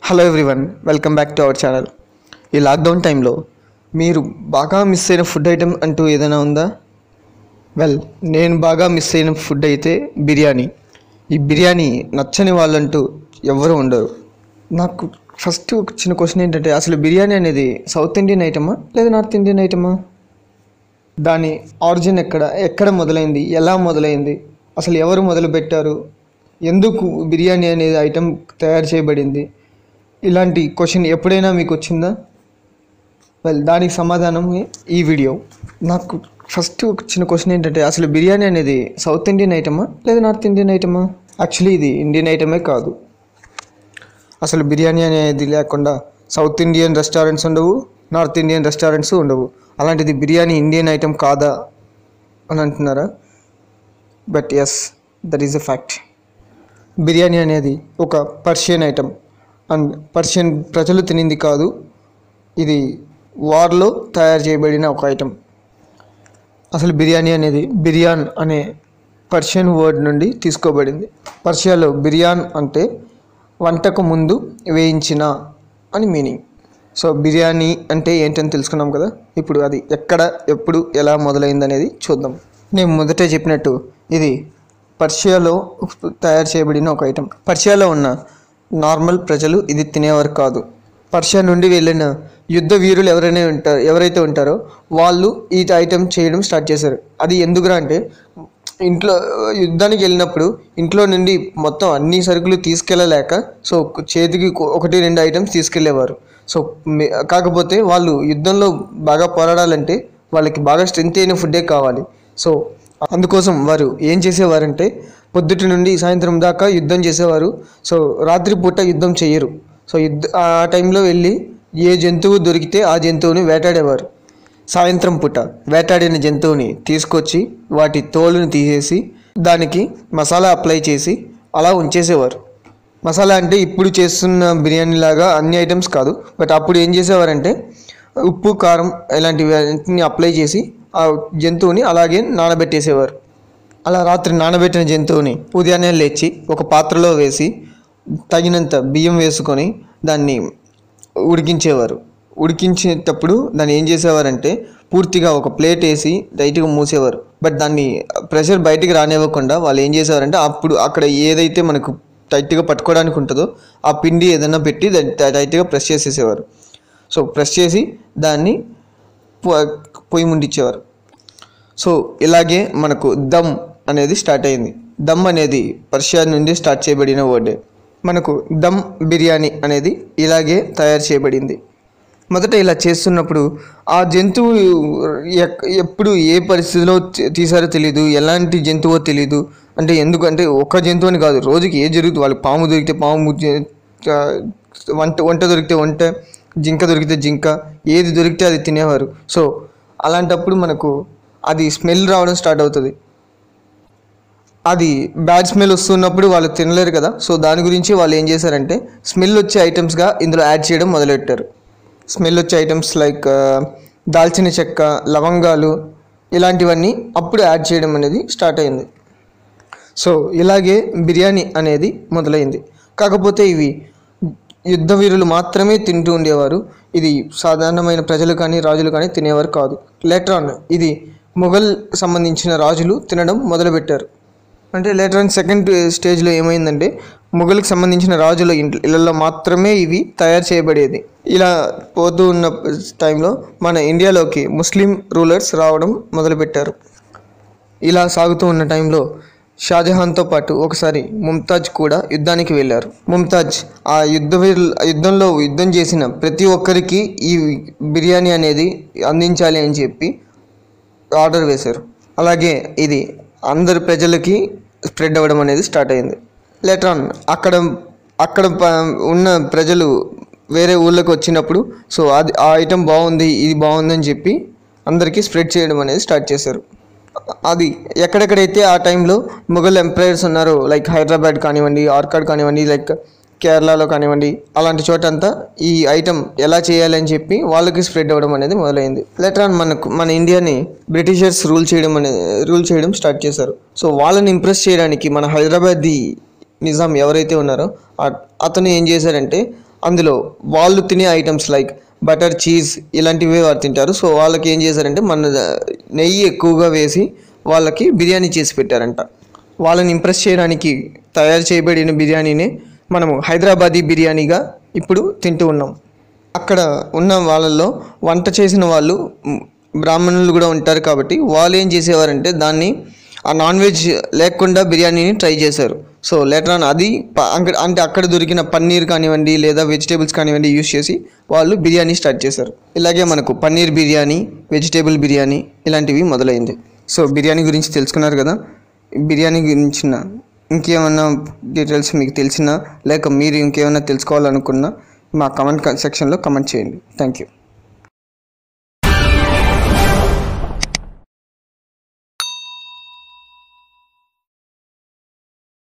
hello everyone welcome back to our channel ఈ lockdown టైంలో మీరు బాగా మిస్ అయిన ఫుడ్ ఐటెం అంటూ ఏదైనా ఉందా వెల్ నేను బాగా మిస్ అయిన ఫుడ్ అయితే బిర్యానీ ఈ బిర్యానీ నచ్చని వాళ్ళంటూ ఎవరు ఉండరు నాకు ఫస్ట్ ఒక చిన్న క్వశ్చన్ ఏంటంటే అసలు బిర్యానీ అనేది సౌత్ ఇండియన్ ఐటమా లేదా నార్త్ ఇండియన్ ఐటమా దాని ఆరిజిన్ ఎక్కడ ఎక్కడ మొదలైంది ఎలా మొదలైంది అసలు ఎవరు మొదలు పెట్టారు ఎందుకు బిర్యానీ అనేది ఐటెం తయారు చేయబడింది ఇలాంటి క్వశ్చన్ ఎప్పుడైనా మీకు వచ్చిందా వెల్ దానికి సమాధానం ఈ వీడియో నాకు ఫస్ట్ ఒక చిన్న క్వశ్చన్ ఏంటంటే అసలు బిర్యానీ అనేది సౌత్ ఇండియన్ ఐటమా లేదా నార్త్ ఇండియన్ ఐటమా యాక్చువల్లీ ఇది ఇండియన్ ఐటమే కాదు అసలు బిర్యానీ అనేది లేకుండా సౌత్ ఇండియన్ రెస్టారెంట్స్ ఉండవు నార్త్ ఇండియన్ రెస్టారెంట్స్ ఉండవు అలాంటిది బిర్యానీ ఇండియన్ ఐటెం కాదా అని అంటున్నారా but yes that is a fact biryani అనేది ఒక పర్షియన్ ఐటెం అండ్ పర్షియన్ ప్రజలు తినింది కాదు ఇది వార్లో తయారు చేయబడిన ఒక ఐటెం అసలు బిర్యానీ అనేది బిర్యాన్ అనే పర్షియన్ వర్డ్ నుండి తీసుకోబడింది పర్షియాలో బిర్యాన్ అంటే వంటకు ముందు వేయించిన అని మీనింగ్ సో బిర్యానీ అంటే ఏంటని తెలుసుకున్నాం కదా ఇప్పుడు అది ఎక్కడ ఎప్పుడు ఎలా మొదలైంది అనేది చూద్దాం నేను మొదటే చెప్పినట్టు ఇది పర్షియాలో తయారు చేయబడిన ఒక ఐటెం పర్షియాలో ఉన్న నార్మల్ ప్రజలు ఇది తినేవారు కాదు పర్షియా నుండి వెళ్ళిన యుద్ధ వీరులు ఎవరైనా ఉంటారు ఎవరైతే ఉంటారో వాళ్ళు ఈ ఐటెం చేయడం స్టార్ట్ చేశారు అది ఎందుకురా అంటే ఇంట్లో యుద్ధానికి వెళ్ళినప్పుడు ఇంట్లో నుండి మొత్తం అన్ని సరుకులు తీసుకెళ్ళలేక సో చేతికి ఒకటి రెండు ఐటమ్స్ తీసుకెళ్లేవారు సో మే- కాకపోతే వాళ్ళు యుద్ధంలో బాగా పోరాడాలంటే వాళ్ళకి బాగా స్ట్రెంత్ అయిన ఫుడ్డే కావాలి సో అందుకోసం వారు ఏం చేసేవారంటే పొద్దుటి నుండి సాయంత్రం దాకా యుద్ధం చేసేవారు సో రాత్రిపూట యుద్ధం చేయరు సో యుద్ధ ఆ టైంలో వెళ్ళి ఏ జంతువు దొరికితే ఆ జంతువుని వేటాడేవారు సాయంత్రం పూట వేటాడిన జంతువుని తీసుకొచ్చి వాటి తోలుని తీసేసి దానికి మసాలా అప్లై చేసి అలా ఉంచేసేవారు మసాలా అంటే ఇప్పుడు చేస్తున్న బిర్యానీ లాగా అన్ని ఐటమ్స్ కాదు బట్ అప్పుడు ఏం చేసేవారంటే ఉప్పు కారం ఇలాంటివి అన్నిటిని అప్లై చేసి ఆ జంతువుని అలాగే నానబెట్టేసేవారు అలా రాత్రి నానబెట్టిన జంతువుని ఉదయాన్నే లేచి ఒక పాత్రలో వేసి తగినంత బియ్యం వేసుకొని దాన్ని ఉడికించేవారు ఉడికించేటప్పుడు దాన్ని ఏం చేసేవారంటే పూర్తిగా ఒక ప్లేట్ వేసి టైట్గా మూసేవారు బట్ దాన్ని ప్రెషర్ బయటికి రానివ్వకుండా వాళ్ళు ఏం చేసేవారంటే అప్పుడు అక్కడ ఏదైతే మనకు టైట్గా పట్టుకోవడానికి ఉంటుందో ఆ పిండి ఏదైనా పెట్టి దాన్ని టై- టైట్గా ప్రెస్ చేసేసేవారు సో ప్రెస్ చేసి దాన్ని పొ- పొయ్యి ముండిచ్చేవారు సో ఇలాగే మనకు దమ్ అనేది స్టార్ట్ అయింది దమ్ అనేది పర్షియా నుండి స్టార్ట్ చేయబడిన వర్డ్ మనకు దమ్ బిర్యానీ అనేది ఇలాగే తయారు చేయబడింది మొదట ఇలా చేస్తున్నప్పుడు ఆ జంతువు ఎక్- ఎప్పుడు ఏ పరిస్థితిలో తీ- తీసారో తెలియదు ఎలాంటి జంతువో తెలియదు అంటే ఎందుకంటే ఒక జంతువు అని కాదు రోజుకి ఏ జరుగుతుంది వాళ్ళు పాము దొరికితే పాము జ- ఆ, వంట వంట దొరికితే వంట జింక దొరికితే జింక ఏది దొరికితే అది తినేవారు సో అలాంటప్పుడు మనకు అది స్మెల్ రావడం స్టార్ట్ అవుతుంది అది బ్యాడ్ స్మెల్ వస్తున్నప్పుడు వాళ్ళు తినలేరు కదా సో దాని గురించి వాళ్ళు ఏం చేశారంటే స్మెల్ వచ్చే ఐటమ్స్గా ఇందులో యాడ్ చేయడం మొదలెట్టారు స్మెల్ వచ్చే ఐటమ్స్ లైక్ దాల్చిన చెక్క లవంగాలు ఇలాంటివన్నీ అప్పుడు యాడ్ చేయడం అనేది స్టార్ట్ అయింది సో ఇలాగే బిర్యానీ అనేది మొదలైంది కాకపోతే ఇవి యుద్ధ వీరులు మాత్రమే తింటూ ఉండేవారు ఇది సాధారణమైన ప్రజలు కానీ రాజులు కానీ తినేవారు కాదు లేటర్ ఆన్ ఇది మొఘల్ సంబంధించిన రాజులు తినడం మొదలుపెట్టారు అంటే లేటర్ ఆన్ సెకండ్ స్టేజ్లో ఏమైందంటే మొఘల్కి సంబంధించిన రాజుల ఇంట్లో ఇళ్ళల్లో మాత్రమే ఇవి తయారు చేయబడేది ఇలా పోతూ ఉన్న టైంలో మన ఇండియాలోకి ముస్లిం రూలర్స్ రావడం మొదలుపెట్టారు ఇలా సాగుతూ ఉన్న టైంలో షాజహాన్తో పాటు ఒకసారి ముంతాజ్ కూడా యుద్ధానికి వెళ్ళారు ముంతాజ్ ఆ యుద్ధ వీరుల- యుద్ధంలో యుద్ధం చేసిన ప్రతి ఒక్కరికి ఈ బిర్యానీ అనేది అందించాలి అని చెప్పి ఆర్డర్ వేశారు అలాగే ఇది అందరి ప్రజలకి స్ప్రెడ్ అవ్వడం అనేది స్టార్ట్ అయింది లేటర్ ఆన్ అక్కడ అక్కడ ప- ఉన్న ప్రజలు వేరే ఊళ్ళకి వచ్చినప్పుడు సో అది ఆ ఐటెం బాగుంది ఇది బాగుంది అని చెప్పి అందరికీ స్ప్రెడ్ చేయడం అనేది స్టార్ట్ చేశారు అది ఎక్కడెక్కడైతే ఆ టైంలో మొఘల్ ఎంపైర్స్ ఉన్నారో లైక్ హైదరాబాద్ కానివ్వండి ఆర్కాడ్ కానివ్వండి లైక్ కేరళలో కానివ్వండి అలాంటి చోటంతా ఈ ఐటెం ఎలా చేయాలని చెప్పి వాళ్ళకి స్ప్రెడ్ అవ్వడం అనేది మొదలైంది లెటర్ ఆన్ మనకు మన ఇండియాని బ్రిటిషర్స్ రూల్ చేయడం అనేది రూల్ చేయడం స్టార్ట్ చేశారు సో వాళ్ళని ఇంప్రెస్ చేయడానికి మన హైదరాబాద్ నిజాం ఎవరైతే ఉన్నారో ఆ- అతను ఏం చేశారంటే అందులో వాళ్ళు తినే ఐటమ్స్ లైక్ బటర్ చీజ్ ఇలాంటివి వారు తింటారు సో వాళ్ళకి ఏం చేశారంటే మన నెయ్యి ఎక్కువగా వేసి వాళ్ళకి బిర్యానీ చేసి పెట్టారంట వాళ్ళని ఇంప్రెస్ చేయడానికి తయారు చేయబడిన బిర్యానీనే మనము హైదరాబాదీ బిర్యానీగా ఇప్పుడు తింటూ ఉన్నాం అక్కడ ఉన్న వాళ్ళల్లో వంట చేసిన వాళ్ళు మ్, బ్రాహ్మణులు కూడా ఉంటారు కాబట్టి వాళ్ళు ఏం చేసేవారంటే దాన్ని ఆ నాన్ వెజ్ లేకుండా బిర్యానీని ట్రై చేశారు సో లేటర్ ఆన్ అది ప- అంక- అంటే అక్కడ దొరికిన పన్నీర్ కానివ్వండి లేదా వెజిటేబుల్స్ కానివ్వండి యూస్ చేసి వాళ్ళు బిర్యానీ స్టార్ట్ చేశారు ఇలాగే మనకు పన్నీర్ బిర్యానీ వెజిటేబుల్ బిర్యానీ ఇలాంటివి మొదలైంది సో బిర్యానీ గురించి తెలుసుకున్నారు కదా బిర్యానీ గురించిన ఇంకేమన్నా డీటెయిల్స్ మీకు తెలిసినా లేక మీరు ఇంకేమైనా తెలుసుకోవాలనుకున్నా మా కమెంట్ సెక్షన్లో కమెంట్ చేయండి థ్యాంక్ యూ